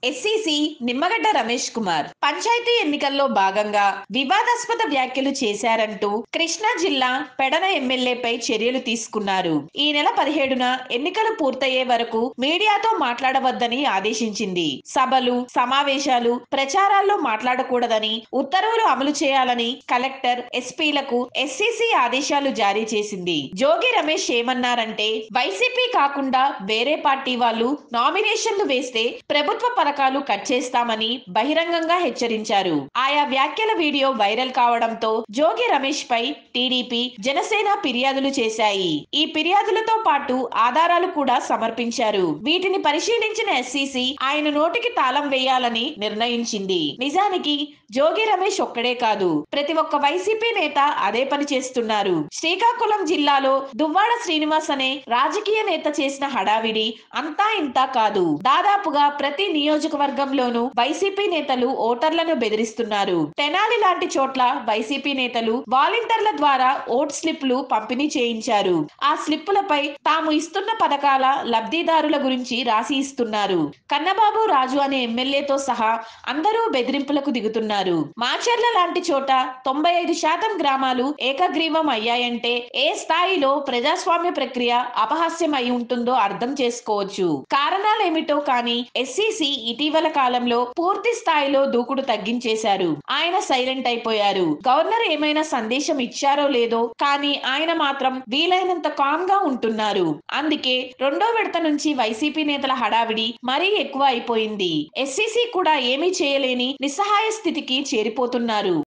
ఎస్సీసీ నిమ్మగడ్డ రమేష్ కుమార్ పంచాయతీ ఎన్నికల్లో భాగంగా వివాదాస్పద వ్యాఖ్యలు చేశారంటూ కృష్ణా జిల్లా పెడన ఎమ్మెల్యేపై చర్యలు తీసుకున్నారు ఈ నెల పదిహేడున ఎన్నికలు పూర్తయ్యే వరకు మీడియాతో మాట్లాడవద్దని ఆదేశించింది సభలు సమావేశాలు ప్రచారాల్లో మాట్లాడకూడదని ఉత్తర్వులు అమలు చేయాలని కలెక్టర్ ఎస్పీలకు ఎస్సీసీ ఆదేశాలు జారీ చేసింది జోగి రమేష్ ఏమన్నారంటే వైసీపీ కాకుండా వేరే పార్టీ వాళ్ళు నామినేషన్లు వేస్తే ప్రభుత్వ పథకాలు కట్ చేస్తామని బహిరంగంగా హెచ్చరించారు ఆయా వ్యాఖ్యల వీడియో వైరల్ కావడంతో జోగి రమేష్ పై టీడీపీ జనసేన ఫిర్యాదులు చేశాయి ఈ ఫిర్యాదులతో పాటు ఆధారాలు కూడా సమర్పించారు వీటిని పరిశీలించిన ఎస్సీసీ ఆయన నోటికి తాళం వేయాలని నిర్ణయించింది నిజానికి జోగి రమేష్ ఒక్కడే కాదు ప్రతి ఒక్క వైసీపీ నేత అదే పని చేస్తున్నారు శ్రీకాకుళం జిల్లాలో దువ్వాడ శ్రీనివాస్ అనే రాజకీయ నేత చేసిన హడావిడి అంతా ఇంతా కాదు దాదాపుగా ప్రతి నియోజకవర్గంలోనూ వైసీపీ నేతలు ఓటర్లను బెదిరిస్తున్నారు తెనాలి లాంటి చోట్ల వైసీపీ నేతలు వాలంటీర్ల ద్వారా ఓట్ స్లిప్లు పంపిణీ చేయించారు ఆ స్లిప్పులపై తాము ఇస్తున్న పథకాల లబ్ధిదారుల గురించి రాసి ఇస్తున్నారు కన్నబాబు రాజు అనే ఎమ్మెల్యేతో సహా అందరూ బెదిరింపులకు దిగుతున్నారు మాచర్ల లాంటి చోట తొంభై ఐదు శాతం గ్రామాలు ఏకగ్రీవం అయ్యాయంటే ఏ స్థాయిలో ప్రజాస్వామ్య ప్రక్రియ అపహాస్యం అయి ఉంటుందో అర్థం చేసుకోవచ్చు కారణాలేమిటో కానీ ఎస్సీసీ ఇటీవల కాలంలో పూర్తి స్థాయిలో దూకుడు తగ్గించేశారు ఆయన సైలెంట్ అయిపోయారు గవర్నర్ ఏమైనా సందేశం ఇచ్చారో లేదో కానీ ఆయన మాత్రం వీలైనంత కామ్ గా ఉంటున్నారు అందుకే రెండో విడత నుంచి వైసీపీ నేతల హడావిడి మరీ ఎక్కువ అయిపోయింది ఎస్సీసీ కూడా ఏమీ చేయలేని నిస్సహాయ స్థితికి చేరిపోతున్నారు